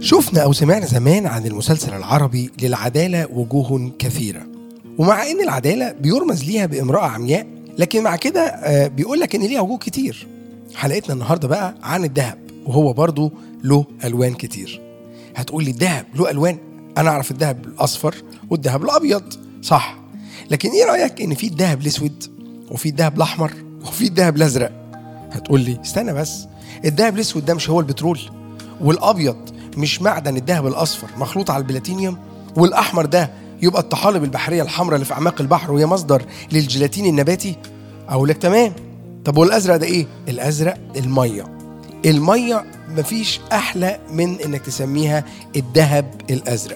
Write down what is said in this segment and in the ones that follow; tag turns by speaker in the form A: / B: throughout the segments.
A: شفنا أو سمعنا زمان عن المسلسل العربي للعدالة وجوه كثيرة ومع إن العدالة بيرمز ليها بامرأة عمياء لكن مع كده آه، بيقول لك إن ليها وجوه كتير حلقتنا النهاردة بقى عن الذهب وهو برضو له ألوان كتير هتقول لي الذهب له ألوان أنا أعرف الذهب الأصفر والذهب الأبيض صح لكن إيه رأيك إن في الذهب الأسود وفي الذهب الأحمر وفي الذهب الأزرق هتقول لي استنى بس الذهب الأسود ده مش هو البترول والابيض مش معدن الذهب الاصفر مخلوط على البلاتينيوم والاحمر ده يبقى الطحالب البحريه الحمراء اللي في اعماق البحر وهي مصدر للجيلاتين النباتي اقول لك تمام طب والازرق ده ايه الازرق الميه الميه مفيش احلى من انك تسميها الذهب الازرق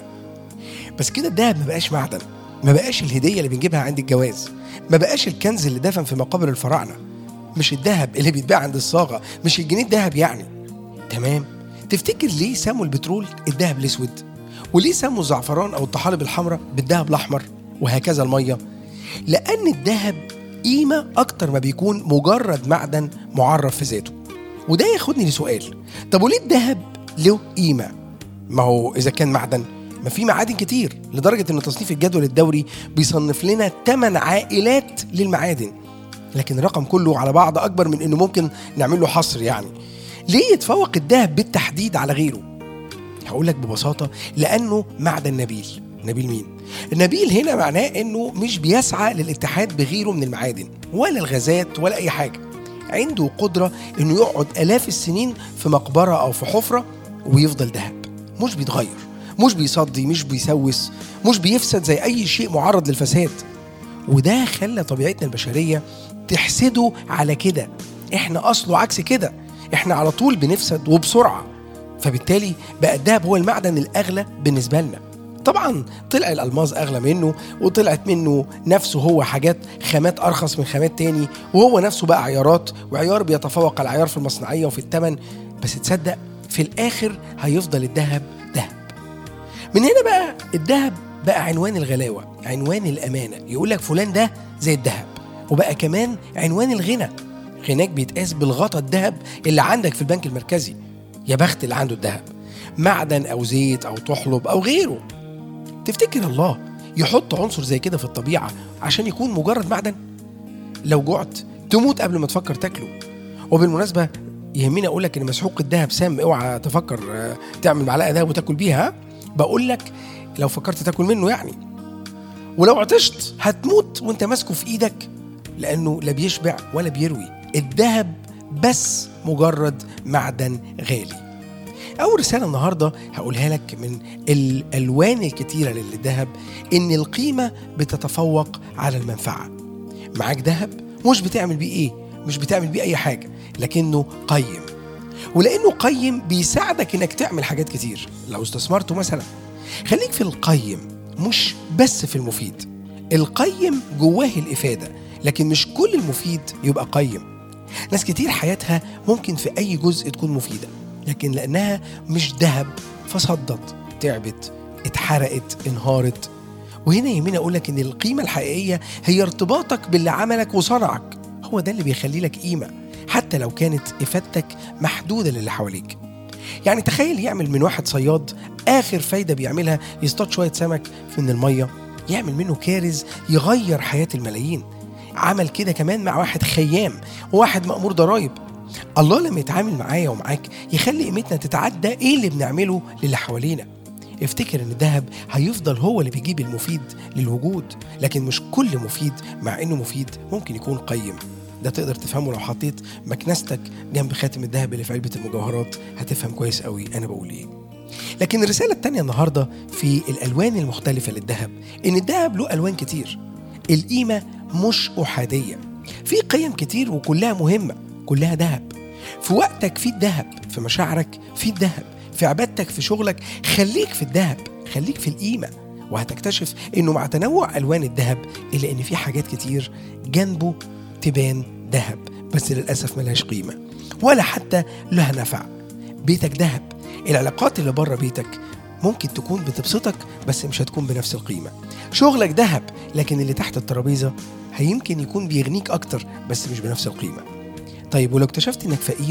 A: بس كده الذهب ما بقاش معدن ما بقاش الهديه اللي بنجيبها عند الجواز ما بقاش الكنز اللي دفن في مقابر الفراعنه مش الذهب اللي بيتباع عند الصاغه مش الجنيه الذهب يعني تمام تفتكر ليه سموا البترول الذهب الاسود وليه سموا الزعفران او الطحالب الحمراء بالذهب الاحمر وهكذا الميه لان الذهب قيمه اكتر ما بيكون مجرد معدن معرف في ذاته وده ياخدني لسؤال طب وليه الذهب له قيمه ما هو اذا كان معدن ما في معادن كتير لدرجه ان تصنيف الجدول الدوري بيصنف لنا 8 عائلات للمعادن لكن الرقم كله على بعض اكبر من انه ممكن نعمل له حصر يعني ليه يتفوق الذهب بالتحديد على غيره هقول لك ببساطه لانه معدن نبيل نبيل مين النبيل هنا معناه انه مش بيسعى للاتحاد بغيره من المعادن ولا الغازات ولا اي حاجه عنده قدره انه يقعد الاف السنين في مقبره او في حفره ويفضل ذهب مش بيتغير مش بيصدي مش بيسوس مش بيفسد زي اي شيء معرض للفساد وده خلى طبيعتنا البشريه تحسده على كده احنا اصله عكس كده احنا على طول بنفسد وبسرعه فبالتالي بقى الدهب هو المعدن الاغلى بالنسبه لنا طبعا طلع الالماس اغلى منه وطلعت منه نفسه هو حاجات خامات ارخص من خامات تاني وهو نفسه بقى عيارات وعيار بيتفوق على العيار في المصنعيه وفي الثمن بس تصدق في الاخر هيفضل الذهب ذهب من هنا بقى الذهب بقى عنوان الغلاوه عنوان الامانه يقول لك فلان ده زي الذهب وبقى كمان عنوان الغنى غناك بيتقاس بالغطا الذهب اللي عندك في البنك المركزي يا بخت اللي عنده الذهب معدن او زيت او تحلب او غيره تفتكر الله يحط عنصر زي كده في الطبيعه عشان يكون مجرد معدن لو جعت تموت قبل ما تفكر تاكله وبالمناسبه يهمني اقول لك ان مسحوق الذهب سام اوعى تفكر آه، تعمل معلقه ذهب وتاكل بيها ها؟ بقول لك لو فكرت تاكل منه يعني ولو عطشت هتموت وانت ماسكه في ايدك لانه لا بيشبع ولا بيروي الذهب بس مجرد معدن غالي أول رسالة النهاردة هقولها لك من الألوان الكتيرة للذهب إن القيمة بتتفوق على المنفعة معاك ذهب مش بتعمل بيه إيه مش بتعمل بيه أي حاجة لكنه قيم ولأنه قيم بيساعدك إنك تعمل حاجات كتير لو استثمرته مثلا خليك في القيم مش بس في المفيد القيم جواه الإفادة لكن مش كل المفيد يبقى قيم ناس كتير حياتها ممكن في أي جزء تكون مفيدة لكن لأنها مش ذهب فصدت تعبت اتحرقت انهارت وهنا يهمني أقول لك إن القيمة الحقيقية هي ارتباطك باللي عملك وصنعك هو ده اللي بيخلي لك قيمة حتى لو كانت إفادتك محدودة للي حواليك يعني تخيل يعمل من واحد صياد آخر فايدة بيعملها يصطاد شوية سمك من المية يعمل منه كارز يغير حياة الملايين عمل كده كمان مع واحد خيام وواحد مأمور ضرايب الله لما يتعامل معايا ومعاك يخلي قيمتنا تتعدى ايه اللي بنعمله للي حوالينا افتكر ان الذهب هيفضل هو اللي بيجيب المفيد للوجود لكن مش كل مفيد مع انه مفيد ممكن يكون قيم ده تقدر تفهمه لو حطيت مكنستك جنب خاتم الذهب اللي في علبة المجوهرات هتفهم كويس قوي انا بقول ايه لكن الرسالة التانية النهاردة في الألوان المختلفة للذهب إن الذهب له ألوان كتير القيمة مش أحادية في قيم كتير وكلها مهمة كلها ذهب في وقتك في الذهب في مشاعرك في الذهب في عبادتك في شغلك خليك في الذهب خليك في القيمة وهتكتشف انه مع تنوع الوان الذهب الا ان في حاجات كتير جنبه تبان ذهب بس للاسف ملهاش قيمه ولا حتى لها نفع بيتك ذهب العلاقات اللي بره بيتك ممكن تكون بتبسطك بس مش هتكون بنفس القيمه شغلك ذهب لكن اللي تحت الترابيزه هيمكن يكون بيغنيك اكتر بس مش بنفس القيمه طيب ولو اكتشفت انك فقير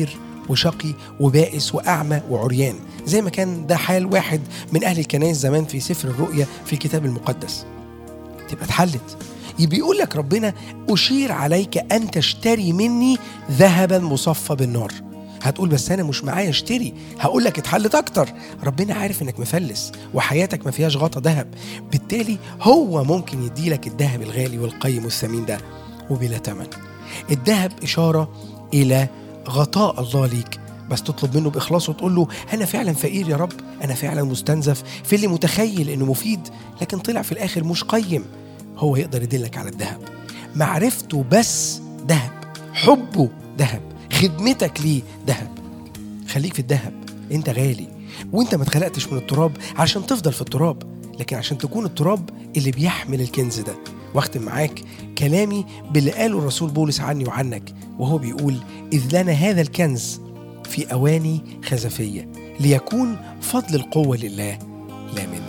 A: وشقي وبائس وأعمى وعريان زي ما كان ده حال واحد من أهل الكنائس زمان في سفر الرؤيا في الكتاب المقدس تبقى اتحلت بيقول لك ربنا أشير عليك أن تشتري مني ذهبا مصفى بالنار هتقول بس انا مش معايا اشتري هقول لك اتحلت اكتر ربنا عارف انك مفلس وحياتك ما فيهاش غطا ذهب بالتالي هو ممكن يديلك الذهب الغالي والقيم والثمين ده وبلا ثمن الذهب اشاره الى غطاء الله ليك بس تطلب منه باخلاص وتقول له انا فعلا فقير يا رب انا فعلا مستنزف في اللي متخيل انه مفيد لكن طلع في الاخر مش قيم هو يقدر يدلك على الذهب معرفته بس ذهب حبه ذهب خدمتك ليه ذهب خليك في الذهب انت غالي وانت ما اتخلقتش من التراب عشان تفضل في التراب لكن عشان تكون التراب اللي بيحمل الكنز ده واختم معاك كلامي باللي قاله الرسول بولس عني وعنك وهو بيقول إذ لنا هذا الكنز في أواني خزفية ليكون فضل القوة لله لا منه